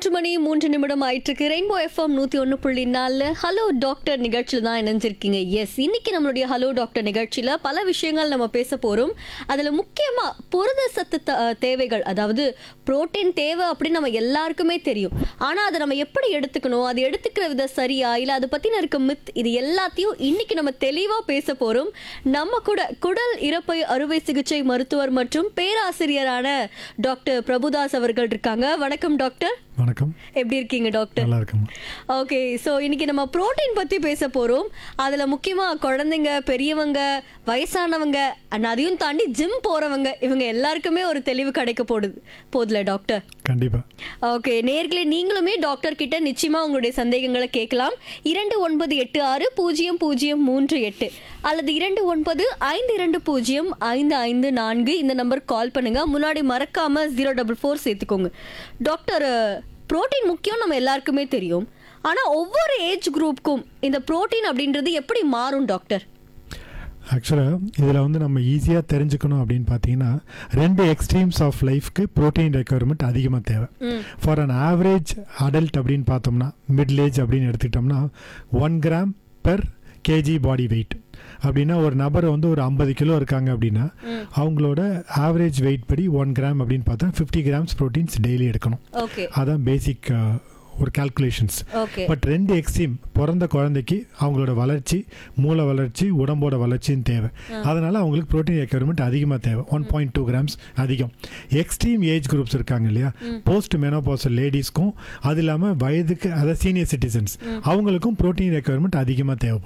மூன்று மணி மூன்று நிமிடம் ஆயிட்டு இருக்கு ரெயின்போ எஃப்எம் நூத்தி ஒன்று புள்ளி நாலு ஹலோ டாக்டர் நிகழ்ச்சியில் தான் இணைஞ்சிருக்கீங்க எஸ் இன்னைக்கு நம்மளுடைய ஹலோ டாக்டர் நிகழ்ச்சியில பல விஷயங்கள் நம்ம பேச போறோம் அதுல முக்கியமா புரத சத்து த- அஹ் தேவைகள் அதாவது புரோட்டீன் தேவை அப்படின்னு நம்ம எல்லாருக்குமே தெரியும் ஆனா அதை நம்ம எப்படி எடுத்துக்கணும் அது எடுத்துக்கிற வித சரியா இல்ல அதை பத்தின இருக்க மித் இது எல்லாத்தையும் இன்னைக்கு நம்ம தெளிவா பேச போறோம் நம்ம கூட குடல் இறப்பை அறுவை சிகிச்சை மருத்துவர் மற்றும் பேராசிரியரான டாக்டர் பிரபுதாஸ் அவர்கள் இருக்காங்க வணக்கம் டாக்டர் வணக்கம் எப்படி இருக்கீங்க டாக்டர் நல்லா இருக்கேம்மா ஓகே ஸோ இன்னைக்கு நம்ம புரோட்டீன் பத்தி பேச போறோம் அதுல முக்கியமா குழந்தைங்க பெரியவங்க வயசானவங்க and அதையும் தாண்டி ஜிம் போறவங்க இவங்க எல்லாருக்குமே ஒரு தெளிவு கிடைக்க போடுது போதுல டாக்டர் கண்டிப்பா ஓகே நேர்களே நீங்களுமே டாக்டர் கிட்ட நிச்சயமா உங்களுடைய சந்தேகங்களை கேட்கலாம் இரண்டு ஒன்பது எட்டு ஆறு பூஜ்ஜியம் பூஜ்ஜியம் மூன்று எட்டு அல்லது இரண்டு ஒன்பது ஐந்து இரண்டு பூஜ்ஜியம் ஐந்து ஐந்து நான்கு இந்த நம்பர் கால் பண்ணுங்க முன்னாடி மறக்காம ஜீரோ டபுள் ஃபோர் சேர்த்துக்கோங்க டாக்டர் புரோட்டீன் முக்கியம் நம்ம எல்லாருக்குமே தெரியும் ஆனா ஒவ்வொரு ஏஜ் குரூப்புக்கும் இந்த புரோட்டீன் அப்படின்றது எப்படி மாறும் டாக்டர் ஆக்சுவலாக இதில் வந்து நம்ம ஈஸியாக தெரிஞ்சுக்கணும் அப்படின்னு பார்த்தீங்கன்னா ரெண்டு எக்ஸ்ட்ரீம்ஸ் ஆஃப் லைஃப்க்கு ப்ரோட்டீன் ரெக்குயர்மெண்ட் அதிகமாக தேவை ஃபார் அன் ஆவரேஜ் அடல்ட் அப்படின்னு பார்த்தோம்னா மிடில் ஏஜ் அப்படின்னு எடுத்துக்கிட்டோம்னா one gram per KG body weight அப்படின்னா ஒரு நபர் வந்து ஒரு ஐம்பது கிலோ இருக்காங்க அப்படின்னா அவங்களோட ஆவரேஜ் வெயிட் படி ஒன் கிராம் அப்படின்னு பார்த்தா ஃபிஃப்டி கிராம்ஸ் ப்ரோட்டீன்ஸ் டெய்லி எடுக்கணும் ஓகே அதான் பேசிக் ஒரு கால்குலேஷன்ஸ் ஓகே பட் ரெண்டு எக்ஸ்ட்ரீம் பிறந்த குழந்தைக்கு அவங்களோட வளர்ச்சி மூளை வளர்ச்சி உடம்போட வளர்ச்சியும் தேவை அதனால அவங்களுக்கு ப்ரோட்டீன் ரெக்யர்மெண்ட் அதிகமாக தேவை ஒன் பாயிண்ட் டூ கிராம்ஸ் அதிகம் எக்ஸ்ட்ரீம் ஏஜ் குரூப்ஸ் இருக்காங்க இல்லையா போஸ்ட் மெனோபாசல் லேடிஸ்க்கும் அது இல்லாமல் வயதுக்கு அதாவது சீனியர் சிட்டிசன்ஸ் அவங்களுக்கும் ப்ரோட்டீன் ரெக்யர்மெண்ட் அதிகமாக தேவைப்படும்